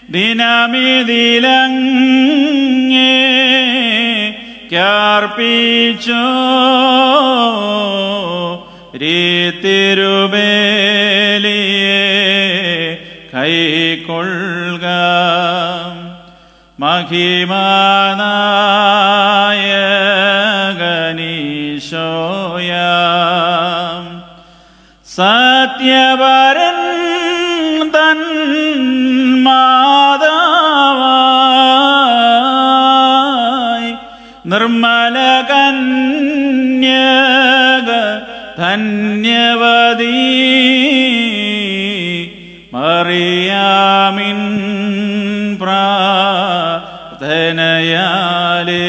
ദിനമിതിലങ്ങേ ക്യാർപ്പിച്ചോ രീത്തിരുബേലിയെ കൈക്കൊള്ളുക മഹിമാനായകനീശോയാം സത്യവരൻ തൻ മാതാവായി നിർമ്മല കന്യക ധന്യവതീ മറിയാമിൻ പ്രാർത്ഥനയാലേ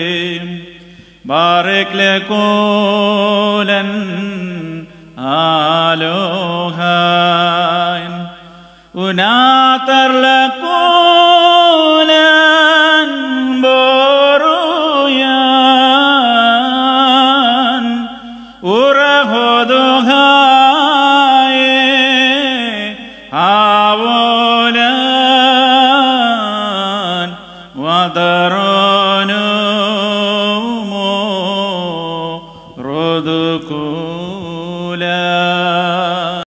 ബാറക്ലെ കോലൻ ആലോഹാൻ ഉനാതർല കോലൻ ബോറുയാൻ ഉറഹോദുഹായേ